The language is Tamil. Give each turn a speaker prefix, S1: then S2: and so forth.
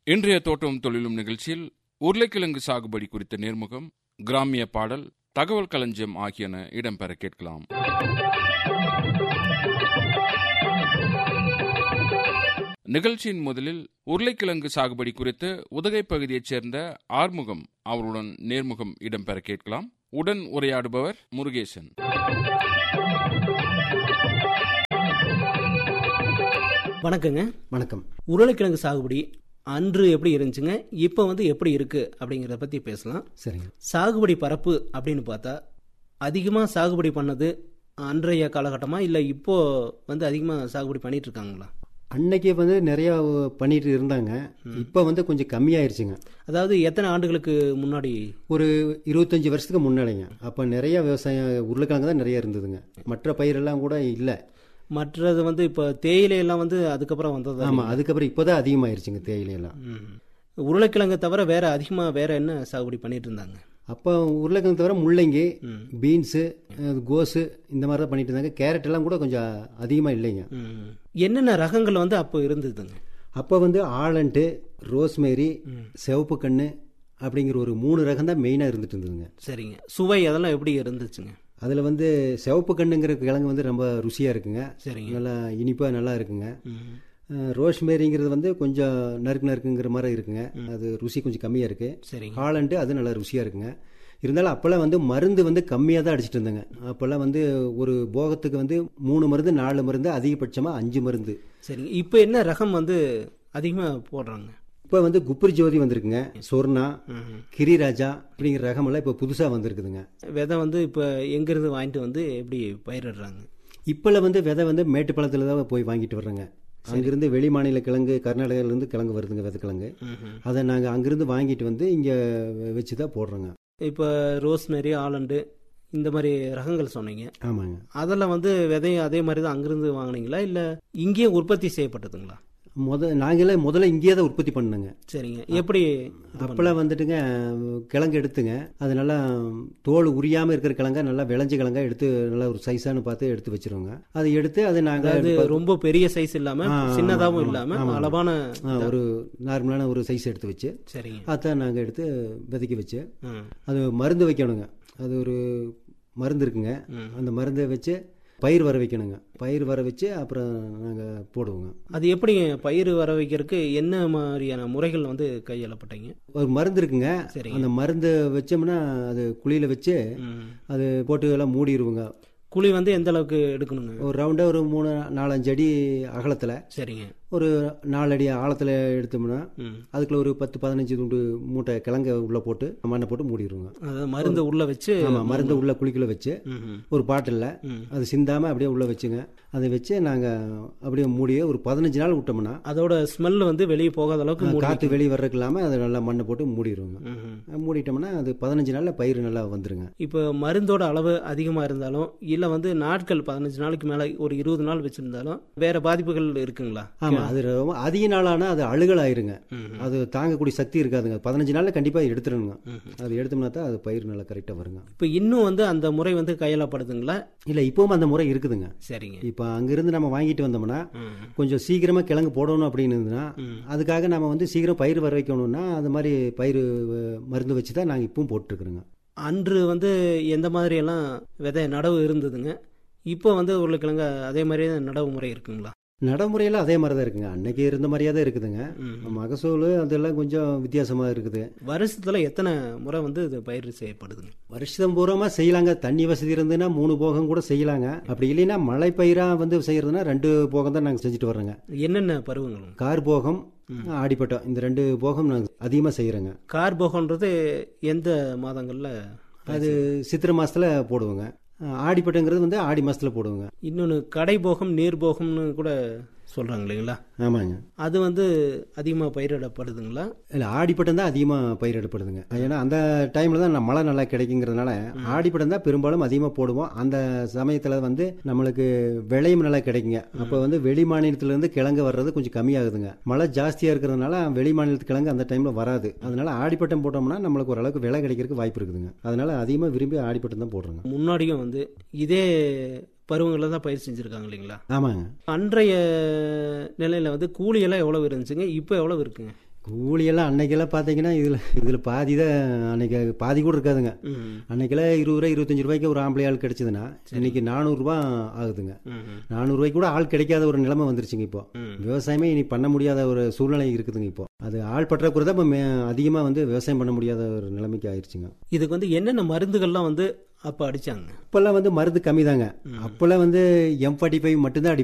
S1: இன்றைய தோட்டம் தொழிலும் நிகழ்ச்சியில் உருளைக்கிழங்கு சாகுபடி குறித்த நேர்முகம் கிராமிய பாடல் தகவல் களஞ்சியம் ஆகியன இடம்பெற கேட்கலாம் நிகழ்ச்சியின் முதலில் உருளைக்கிழங்கு சாகுபடி குறித்து உதகை பகுதியைச் சேர்ந்த ஆறுமுகம் அவருடன் நேர்முகம் இடம்பெற கேட்கலாம் உடன் உரையாடுபவர் முருகேசன்
S2: வணக்கங்க
S3: வணக்கம்
S2: உருளைக்கிழங்கு சாகுபடி அன்று எப்படி இருந்துச்சுங்க இப்போ வந்து எப்படி இருக்கு அப்படிங்கிறத பற்றி பேசலாம்
S3: சரிங்க
S2: சாகுபடி பரப்பு அப்படின்னு பார்த்தா அதிகமாக சாகுபடி பண்ணது அன்றைய காலகட்டமா இல்லை இப்போ வந்து அதிகமாக சாகுபடி பண்ணிட்டு இருக்காங்களா
S3: அன்னைக்கு வந்து நிறையா பண்ணிட்டு இருந்தாங்க இப்போ வந்து கொஞ்சம் கம்மியாயிருச்சுங்க
S2: அதாவது எத்தனை ஆண்டுகளுக்கு முன்னாடி
S3: ஒரு இருபத்தஞ்சி வருஷத்துக்கு முன்னாடிங்க அப்போ நிறைய விவசாயம் உருளைக்கிழங்கு தான் நிறைய இருந்ததுங்க மற்ற பயிரெல்லாம் கூட இல்லை
S2: மற்றது வந்து இப்போ தேயிலை எல்லாம் வந்து அதுக்கப்புறம் வந்தது
S3: ஆமாம் அதுக்கப்புறம் இப்போ தான் அதிகமாயிருச்சுங்க தேயிலையெல்லாம்
S2: உருளைக்கிழங்கை தவிர வேற அதிகமாக வேற என்ன சாகுபடி பண்ணிட்டு இருந்தாங்க
S3: அப்போ உருளைக்கிழங்கு தவிர முள்ளங்கி பீன்ஸு அஹ், கோஸு இந்த மாதிரி தான் பண்ணிட்டு இருந்தாங்க கேரட் எல்லாம் கூட கொஞ்சம் அதிகமாக இல்லைங்க
S2: ம். என்னென்ன ரகங்கள் வந்து அப்போ இருந்ததுங்க
S3: அப்போ வந்து ஆலண்ட்டு ரோஸ்மேரி சிவப்பு கண்ணு அப்படிங்கிற ஒரு மூணு ரகம் தான் மெயினாக இருந்துட்டு இருந்ததுங்க
S2: சரிங்க சுவை அதெல்லாம் எப்படி இருந்துச்சுங்க
S3: அதில் வந்து சிவப்பு கண்ணுங்கிற கிழங்கு வந்து ரொம்ப ருசியாக இருக்குங்க
S2: சரிங்க
S3: நல்லா இனிப்பாக நல்லா இருக்குங்க
S2: ம்.
S3: அஹ், ரோஸ்மேரிங்கிறது வந்து கொஞ்சம் நறுக்கு நறுக்குங்கிற மாதிரி இருக்குங்க அது ருசி கொஞ்சம் கம்மியாக இருக்குது
S2: சரிங்க
S3: ஹாலண்டு அது நல்லா ருசியாக இருக்குங்க இருந்தாலும் அப்போல்லாம் வந்து மருந்து வந்து கம்மியாக தான் அடிச்சிட்டு இருந்தாங்க அப்போல்லாம் வந்து ஒரு போகத்துக்கு வந்து மூணு மருந்து நாலு மருந்து அதிகபட்சமாக அஞ்சு மருந்து
S2: சரிங்க இப்போ என்ன ரகம் வந்து அதிகமாக போடுறாங்க
S3: இப்போ வந்து குப்பரி ஜோதி வந்திருக்குங்க சொர்ணா
S2: ம்.
S3: கிரிராஜா அப்படிங்கிற ரகமெல்லாம் இப்போ புதுசாக வந்திருக்குதுங்க
S2: விதை வந்து இப்போ எங்கேருந்து வாங்கிட்டு வந்து எப்படி பயிரிடுறாங்க
S3: இப்போல்லாம் வந்து விதை வந்து மேட்டுப்பாளத்தில் தான் போய் வாங்கிட்டு வர்றேங்க அங்கிருந்து வெளி மாநில கிழங்கு கர்நாடகாவிலேருந்து கிழங்கு வருதுங்க விதை கிழங்கு
S2: ம்ஹும்.
S3: அதை நாங்கள் அங்கிருந்து வாங்கிட்டு வந்து இங்கே வச்சு தான் போடுறோங்க
S2: இப்போ ரோஸ்மெரி ஆலண்டு இந்த மாதிரி ரகங்கள் சொன்னீங்க
S3: ஆமாங்க
S2: அதெல்லாம் வந்து விதையும் அதே மாதிரி தான் அங்கிருந்து வாங்குனீங்களா இல்லை இங்கேயே உற்பத்தி செய்யப்பட்டதுங்களா
S3: முத நாங்களே முதல்ல இங்கேயே தான் உற்பத்தி பண்ணுங்க
S2: சரிங்க எப்படி இது
S3: அப்போல்லாம் வந்துட்டுங்க கிழங்கு எடுத்துங்க அது நல்லா தோல் உரியாமல் இருக்கிற கிழங்கா நல்லா விளைஞ்ச கிழங்கா எடுத்து நல்லா ஒரு சைஸானு பார்த்து எடுத்து வச்சிருவோங்க அதை எடுத்து அதை
S2: அதாவது
S3: நாங்கள்
S2: ரொம்ப பெரிய சைஸ் இல்லாம
S3: ஆ,
S2: சின்னதாவும்
S3: ஆமா,
S2: இல்லாம
S3: ஆமா.
S2: அளவான
S3: ஒரு நார்மலான ஒரு சைஸ் எடுத்து வச்சு
S2: சரிங்க
S3: அதான் நாங்கள் எடுத்து விதைக்க வச்சு
S2: ம்.
S3: அது மருந்து வைக்கணுங்க அது ஒரு மருந்து இருக்குங்க
S2: ம்.
S3: அந்த மருந்தை வச்சு பயிர் வர வைக்கணுங்க பயிர் வர வச்சு அப்புறம் நாங்கள் போடுவோங்க
S2: அது எப்படி பயிர் வர வைக்கிறதுக்கு என்ன மாதிரியான முறைகள் வந்து கையாளப்பட்டீங்க
S3: ஒரு மருந்து இருக்குங்க
S2: சரிங்க.
S3: அந்த மருந்து வச்சோம்னா அது குழியில வச்சு
S2: ம்.
S3: அது போட்டு எல்லாம் மூடிடுவோங்க
S2: குழி வந்து எந்த அளவுக்கு எடுக்கணுங்க
S3: ஒரு ரவுண்டாக ஒரு மூணு நாலஞ்சு அடி அகலத்தில்
S2: சரிங்க
S3: ஒரு நாலு அடி ஆழத்தில் எடுத்தோம்னா
S2: ம்.
S3: அதுக்குள்ள ஒரு பத்து பதினஞ்சு துண்டு மூட்டை கிழங்க உள்ள போட்டு மண்ணை போட்டு மூடிடுவோங்க
S2: அதாவது மருந்து உள்ள வச்சு
S3: ஆமாம் மருந்து உள்ள குழிக்குள்ள வச்சு
S2: ம்ஹும்.
S3: ஒரு பாட்டிலில்
S2: ம்.
S3: அது சிந்தாமல் அப்படியே உள்ளே வச்சுங்க அதை வச்சு நாங்கள் அப்படியே மூடியே ஒரு பதினஞ்சு நாள் விட்டோம்னா
S2: அதோட ஸ்மெல் வந்து வெளியே போகாத அளவுக்கு மூடி
S3: காற்று வெளியே வர்றதுக்கு இல்லாமல் அதை நல்லா மண்ணை போட்டு மூடிடுவோங்க
S2: ம்ஹும்.
S3: மூடிட்டோம்னா அது பதினஞ்சு நாளில் பயிர் நல்லா வந்துருங்க
S2: இப்போ மருந்தோட அளவு அதிகமாக இருந்தாலும் இல்லை வந்து நாட்கள் பதினஞ்சு நாளைக்கு மேலே ஒரு இருபது நாள் வச்சிருந்தாலும் வேற பாதிப்புகள் இருக்குங்களா
S3: ஆமாம் அது ரொம்ப அதிக நாளானா அது அழுகல் ஆயிருங்க
S2: ம்ஹும்.
S3: அது தாங்கக்கூடிய சக்தி இருக்காதுங்க பதினஞ்சு நாளில் கண்டிப்பாக எடுத்துடணுங்க
S2: ம்ஹும்.
S3: அது எடுத்தோம்னா தான் அது பயிர் நல்லா கரெக்டாக வருங்க
S2: இப்போ இன்னும் வந்து அந்த முறை வந்து கையாளப்படுதுங்களா
S3: இல்லை இப்போவும் அந்த முறை இருக்குதுங்க
S2: சரிங்க
S3: இப்போ அங்கிருந்து நம்ம வாங்கிட்டு வந்தோம்னா
S2: ம்.
S3: கொஞ்சம் சீக்கிரமாக கிழங்கு போடணும் அப்படின்னு இருந்ததுன்னா
S2: ம்.
S3: அதுக்காக நம்ம வந்து சீக்கிரம் பயிர் வர வைக்கணும்னா அது மாதிரி பயிர் அஹ், மருந்து வச்சு தான் நாங்கள் இப்பவும் போட்டுருக்குறோங்க
S2: அன்று வந்து எந்த மாதிரி எல்லாம் விதை நடவு இருந்ததுங்க இப்போ வந்து உருளைக்கிழங்கு அதே மாதிரி நடவு முறை இருக்குங்களா
S3: நடைமுறையில் அதே மாதிரி தான் இருக்குங்க அன்னைக்கு இருந்த மாதிரியே தான் இருக்குதுங்க
S2: ம்.
S3: மகசூல் அதெல்லாம் கொஞ்சம் வித்தியாசமாக இருக்குது
S2: வருஷத்துல எத்தனை முறை வந்து இது பயிர் செய்யப்படுதுங்க
S3: வருஷம் பூராமா செய்யலாங்க தண்ணி வசதி இருந்ததுன்னா மூணு போகம் கூட செய்யலாங்க அப்படி இல்லைன்னா மழை பயிராக வந்து செய்யறதுன்னா ரெண்டு போகம் தான் நாங்கள் செஞ்சுட்டு வர்றோங்க
S2: என்னென்ன பருவங்களுங்க
S3: கார் போகம் ஆடிப்பட்டம் இந்த ரெண்டு போகம் நாங்கள் அதிகமாக செய்கிறோங்க
S2: கார்போகன்றது எந்த மாதங்கள்ல
S3: அது சித்திரை மாசத்துல போடுவோங்க ஆடிப்பட்டங்கிறது வந்து ஆடி மாசத்துல போடுவோங்க
S2: இன்னொன்று கடைபோகம் நீர்போகம்னு கூட சொல்றாங்க இல்லைங்களா
S3: ஆமாங்க
S2: அது வந்து அதிகமாக பயிரிடப்படுதுங்களா
S3: இல்லை ஆடிப்பட்டம் தான் அதிகமாக பயிரிடப்படுதுங்க ஏன்னா அந்த டைமில் தான் மழை நல்லா கிடைக்குங்கிறதுனால ஆடிப்பட்டம் தான் பெரும்பாலும் அதிகமாக போடுவோம் அந்த சமயத்தில் வந்து நம்மளுக்கு விளையும் நல்லா கிடைக்குங்க அப்போ வந்து வெளி மாநிலத்திலேருந்து கிழங்கு வர்றது கொஞ்சம் கம்மியாகுதுங்க மழை ஜாஸ்தியாக இருக்கிறதுனால வெளி மாநிலத்து கிழங்கு அந்த டைமில் வராது அதனால ஆடிப்பட்டம் போட்டோம்னா நம்மளுக்கு ஓரளவுக்கு விலை கிடைக்கிறதுக்கு வாய்ப்பு இருக்குதுங்க அதனால அதிகமாக விரும்பி ஆடிப்பட்டம் தான் போடுறோங்க
S2: முன்னாடியும் வந்து இதே பருவங்களில் தான் பயிர் செஞ்சுருக்காங்க இல்லைங்களா
S3: ஆமாங்க
S2: அன்றைய நிலையில் வந்து கூலியெல்லாம் எவ்வளவு இருந்துச்சுங்க இப்போ எவ்வளவு இருக்குங்க
S3: கூலியெல்லாம் அன்னைக்கெல்லாம் பார்த்தீங்கன்னா இதில் இதில் பாதி தான் அன்னைக்கு பாதி கூட இருக்காதுங்க
S2: ம்
S3: அன்னைக்கெல்லாம் இருபது ரூபாய் இருபத்தஞ்சு ரூபாய்க்கு ஒரு ஆம்பளை ஆள் கிடைச்சதுன்னா இன்னைக்கு நானூறுரூவா ஆகுதுங்க
S2: ம் ம்.
S3: நானூறுரூவாய்க்கு கூட ஆள் கிடைக்காத ஒரு நிலைமை வந்துருச்சுங்க இப்போ
S2: ம்.
S3: விவசாயமே இனி பண்ண முடியாத ஒரு சூழ்நிலை இருக்குதுங்க இப்போ அது ஆள் பற்றாக்குறை தான் இப்போ அதிகமாக வந்து விவசாயம் பண்ண முடியாத ஒரு நிலைமைக்கு ஆயிடுச்சுங்க
S2: இதுக்கு வந்து என்னென்ன மருந்துகள்லாம் வந்து அப்போ அடிச்சாங்க
S3: இப்போல்லாம் வந்து மருந்து கம்மி தாங்க அப்போல்லாம் வந்து எம் ஃபார்ட்டி ஃபைவ் மட்டும்தான் அடி